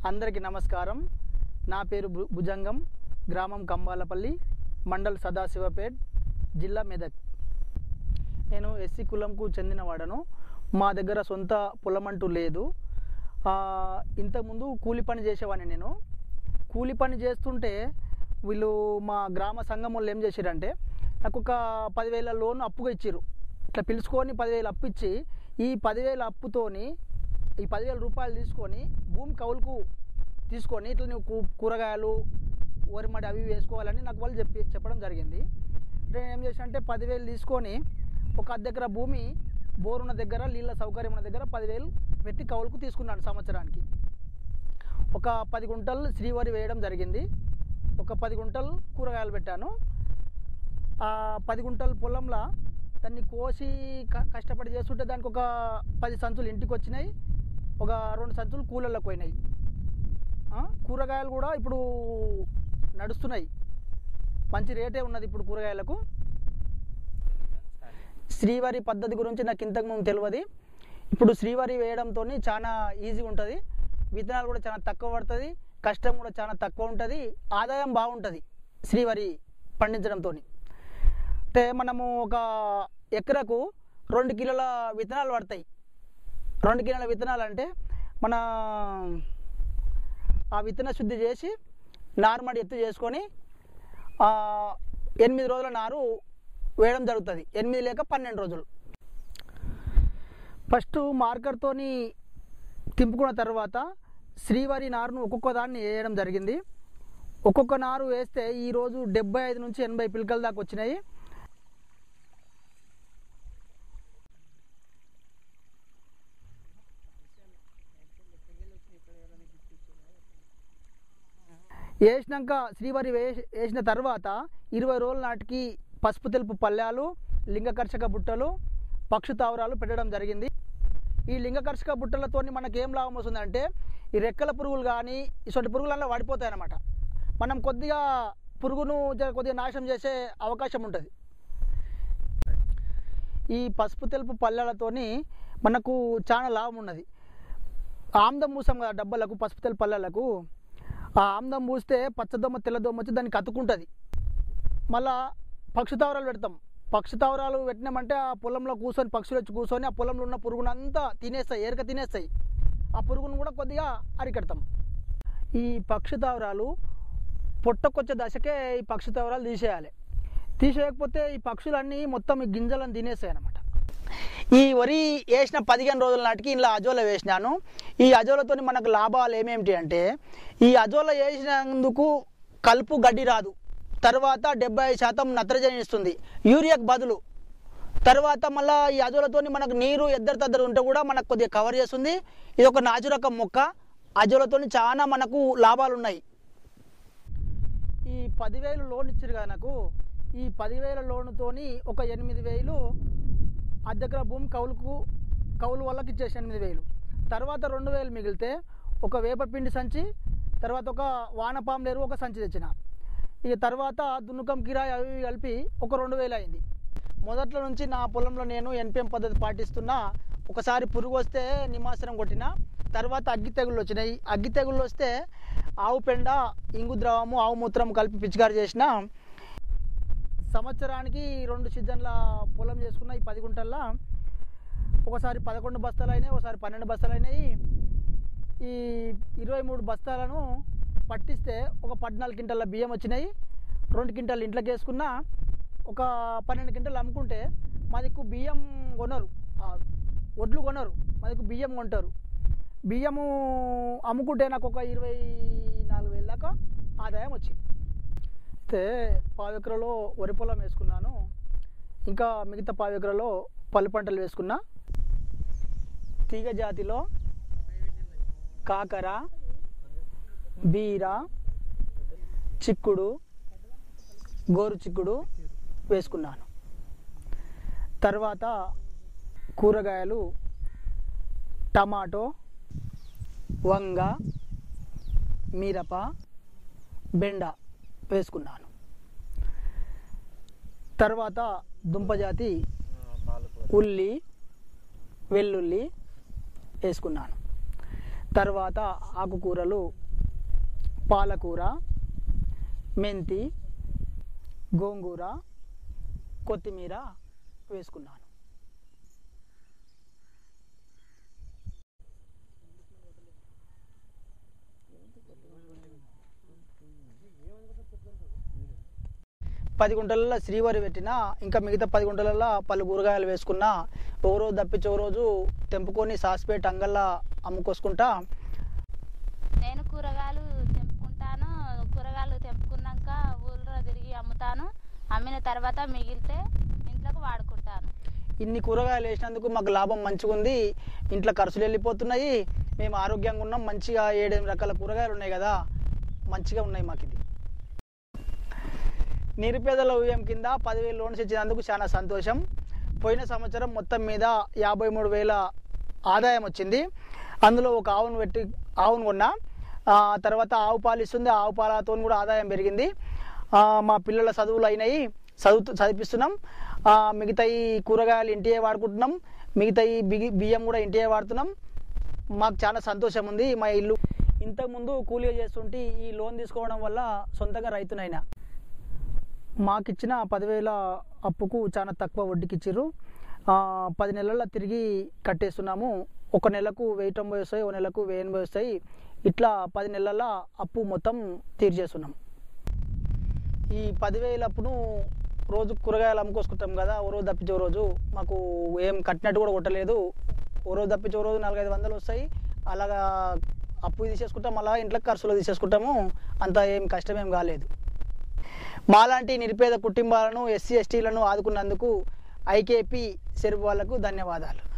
అందరికీ నమస్కారం నా పేరు భు- భుజంగం గ్రామం కంబాలపల్లి మండల్ సదాశివపేట్ జిల్లా మెదక్ నేను ఎస్సీ కులంకు చెందినవాడను మా దగ్గర సొంత పొలం అంటూ లేదు ఆ, ఇంతకుముందు కూలి పని చేసేవాడిని నేను కూలి పని చేస్తుంటే వీళ్ళు మా గ్రామ సంఘం వాళ్ళు ఏం చేశారంటే నాకు ఒక పదివేల లోన్ అప్పుగా ఇచ్చారు ఇట్లా పిలుచుకొని పదివేలు అప్పు ఇచ్చి ఈ పదివేల అప్పుతోని ఈ పదివేల రూపాయలు తీసుకొని భూమి కౌలుకు తీసుకొని ఇట్లా నువ్వు కూ- కూరగాయలు వరిమడి అవి ఇవి వేసుకోవాలని నాకు వాళ్ళు చెప్పి చెప్పడం జరిగింది నేను ఏం చేసిన అంటే పదివేలు తీసుకొని ఒక అర్ధ ఎకరా భూమి బోరున్న దగ్గర నీళ్ళ సౌకర్యం ఉన్న దగ్గర పదివేలు పెట్టి కౌలుకు తీసుకున్నాను సంవత్సరానికి ఒక పది గుంటలు శ్రీవరి వేయడం జరిగింది ఒక పది గుంటలు కూరగాయలు పెట్టాను ఆ పది గుంటల పొలంలో దాన్ని కోసి క- కష్టపడి చేస్తుంటే దానికి ఒక పది సంచులు ఇంటికి వచ్చినాయి ఒక రెండు సంచులు కూలర్లకు పోయినాయి ఆ, కూరగాయలు కూడా ఇప్పుడు నడుస్తున్నాయి మంచి రేటే ఉన్నది ఇప్పుడు కూరగాయలకు శ్రీవారి పద్ధతి గురించి నాకు ఇంతకు ముందు తెలియదు ఇప్పుడు శ్రీవారి వేయడంతో చాలా ఈజీ ఉంటుంది విత్తనాలు కూడా చాలా తక్కువ పడుతుంది కష్టం కూడా చాలా తక్కువ ఉంటుంది ఆదాయం బాగుంటుంది శ్రీవారి పండించడంతో అంటే మనము ఒక ఎకరకు రెండు కిలోల విత్తనాలు పడతాయి రెండు కిలోల విత్తనాలు అంటే మన ఆ విత్తన శుద్ధి చేసి నారుమడి ఎత్తు చేసుకొని ఆ, ఎనిమిది రోజుల నారు వేయడం జరుగుతుంది ఎనిమిది లేక పన్నెండు రోజులు ఫస్ట్ మార్కర్తోని తింపుకున్న తర్వాత శ్రీవారి నారును ఒక్కొక్క దాన్ని వేయడం జరిగింది ఒక్కొక్క నారు వేస్తే ఈరోజు డెబ్బై ఐదు నుంచి ఎనభై పిలకల దాకా వచ్చినాయి వేసినాక శ్రీవారి వేసి వేసిన తర్వాత ఇరవై రోజుల నాటికి పసుపు తెలుపు పల్లెలు లింగకర్షక బుట్టలు పక్షు తావరాలు పెట్టడం జరిగింది ఈ లింగకర్షక బుట్టలతో మనకి ఏం లాభం వస్తుందంటే ఈ రెక్కల పురుగులు కానీ ఇటువంటి పురుగులన్నీ వాడిపోతాయి అన్నమాట మనం కొద్దిగా పురుగును జర కొద్దిగా నాశనం చేసే అవకాశం ఉంటుంది ఈ పసుపు తెలుపు పల్లెలతోని మనకు చాలా లాభం ఉన్నది ఆమ్దం పూసాం కదా డబ్బలకు పసుపు తెలుపు పల్లెలకు ఆ ఆమ్దం పూస్తే పచ్చదొమ్మ తెల్లదొమ్మ వచ్చి దానికి అతుకుంటుంది మళ్ళా పక్షి తావరాలు పెడతాం పక్షి తావరాలు పెట్టినామంటే ఆ పొలంలో కూర్చొని పక్షులు వచ్చి కూర్చొని ఆ పొలంలో ఉన్న పురుగును అంతా తినేస్తాయి ఏరక తినేస్తాయి ఆ పురుగును కూడా కొద్దిగా అరికడతాం ఈ పక్షి తావరాలు పొట్టకొచ్చే దశకే ఈ పక్షి తావరాలు తీసేయాలి తీసేయకపోతే ఈ పక్షులన్నీ మొత్తం ఈ గింజలను తినేస్తాయి అన్నమాట ఈ వరి వేసిన పదిహేను రోజుల నాటికి ఇలా అజోలా వేసినాను ఈ అజోలతో మనకు లాభాలు ఏమేమిటి అంటే ఈ అజోలా వేసినందుకు కలుపు గడ్డి రాదు తర్వాత డెబ్బై శాతం నత్రజని ఇస్తుంది యూరియాకు బదులు తర్వాత మళ్ళీ ఈ అజోలతోని మనకు నీరు ఎద్దరు తద్దరు ఉంటే కూడా మనకు కొద్దిగా కవర్ చేస్తుంది ఇది ఒక నాచురకం మొక్క అజోలతోని చాలా మనకు లాభాలు ఉన్నాయి ఈ పదివేలు లోన్ ఇచ్చారు కదా నాకు ఈ పదివేల లోనుతోని ఒక ఎనిమిది వేలు అద్దెకర భూమి కౌలుకు కౌలు వాళ్ళకి ఇచ్చేసి ఎనిమిది వేలు తర్వాత రెండు వేలు మిగిలితే ఒక వేపపిండి సంచి తర్వాత ఒక వానపాములు ఎరువు ఒక సంచి తెచ్చిన ఇక తర్వాత దున్నుకం కిరాయి అవి ఇవి కలిపి ఒక రెండు వేలు అయింది మొదట్లో నుంచి నా పొలంలో నేను ఎన్పిఎం పద్ధతి పాటిస్తున్నా ఒకసారి పురుగు వస్తే నిమాసనం కొట్టిన తర్వాత అగ్గి తెగుళ్ళు వచ్చినాయి అగ్గి తెగుళ్ళు వస్తే ఆవు పెండ ఇంగు ద్రవము ఆవు మూత్రం కలిపి పిచికారి చేసిన సంవత్సరానికి రెండు సీజన్ల పొలం చేసుకున్న ఈ పది గుంటల్లో ఒకసారి పదకొండు బస్తాలు అయినాయి ఒకసారి పన్నెండు బస్తాలు అయినాయి ఈ ఇరవై మూడు బస్తాలను పట్టిస్తే ఒక పద్నాలుగు క్వింటాల బియ్యం వచ్చినాయి రెండు క్వింటాలు ఇంట్లోకి వేసుకున్న ఒక పన్నెండు క్వింటాలు అమ్ముకుంటే మా దిక్కు బియ్యం కొనరు ఆ, వడ్లు కొనరు మా దిక్కు బియ్యం కొంటారు బియ్యము అమ్ముకుంటే నాకు ఒక ఇరవై నాలుగు వేల దాకా ఆదాయం వచ్చింది అయితే పావు ఎకరాలో వరి పొలం వేసుకున్నాను ఇంకా మిగతా పావు ఎకరాలో పల్లి పంటలు వేసుకున్నా తీగ జాతిలో కాకర బీర చిక్కుడు గోరు చిక్కుడు వేసుకున్నాను తర్వాత కూరగాయలు టమాటో వంగ మిరప బెండ వేసుకున్నాను తర్వాత దుంపజాతి ఉల్లి వెల్లుల్లి వేసుకున్నాను తర్వాత ఆకుకూరలు పాలకూర మెంతి గోంగూర కొత్తిమీర వేసుకున్నాను పది గుంటలలో శ్రీవారి పెట్టిన ఇంకా మిగతా పది గుంటలలో పలు కూరగాయలు వేసుకున్నా ఓ రోజు తప్పించి ఓ రోజు తెంపుకొని సాసిపేట అంగల్లా అమ్ముకొసుకుంటా నేను కూరగాయలు తెంపుకుంటాను కూరగాయలు తెంపుకున్నాక ఊళ్ళో తిరిగి అమ్ముతాను అమ్మిన తర్వాత మిగిలితే ఇంట్లోకి వాడుకుంటాను ఇన్ని కూరగాయలు వేసినందుకు మాకు లాభం మంచిగా ఉంది ఇంట్లో ఖర్చులు వెళ్ళిపోతున్నాయి మేము ఆరోగ్యంగా ఉన్నాం మంచిగా ఏడెనిమిది రకాల కూరగాయలు ఉన్నాయి కదా మంచిగా ఉన్నాయి మాకు ఇది నిరుపేదల ఊయం కింద పదివేలు లోన్స్ ఇచ్చినందుకు చాలా సంతోషం పోయిన సంవత్సరం మొత్తం మీద యాభై మూడు వేల ఆదాయం వచ్చింది అందులో ఒక ఆవును పెట్టి ఆవును కొన్నా ఆ తర్వాత ఆవు పాలు ఇస్తుంది ఆ ఆవు పాలతో కూడా ఆదాయం పెరిగింది ఆ, మా పిల్లల చదువులు అయినాయి చదువు చదివిస్తున్నాం ఆ, మిగతా ఈ కూరగాయలు ఇంటియే వాడుకుంటున్నాం మిగతా ఈ బిగి బియ్యం కూడా ఇంటియే వాడుతున్నాం మాకు చాలా సంతోషం ఉంది మా ఇల్లు ఇంతకుముందు కూలీగా చేస్తుంటే ఈ లోన్ తీసుకోవడం వల్ల సొంతంగా రైతునైనా మాకిచ్చిన పదివేల అప్పుకు చాలా తక్కువ వడ్డీకి ఇచ్చిర్రు ఆ, పది నెలల్లో తిరిగి కట్టేస్తున్నాము ఒక నెలకు వెయ్యి తొంభై వస్తాయి ఒక నెలకు వెయ్యి ఎనభై వస్తాయి ఇట్లా పది నెలల అప్పు మొత్తం తీర్చేస్తున్నాం ఈ పదివేల అప్పును రోజు కూరగాయలు అమ్ముకొసుకుంటాం కదా ఓ రోజు తప్పించే ఓ రోజు మాకు ఏం కట్టినట్టు కూడా కొట్టలేదు ఓ రోజు తప్పించే ఓ రోజు నాలుగైదు వందలు వస్తాయి అలాగా అప్పు తీసేసుకుంటాం అలా ఇంట్లో ఖర్చులు తీసేసుకుంటాము అంత ఏం కష్టం ఏం కాలేదు మాలాంటి నిరుపేద కుటుంబాలను ఎస్సీ ఎస్టీలను ఆదుకున్నందుకు ఐకేపీ సెరువు వాళ్లకు ధన్యవాదాలు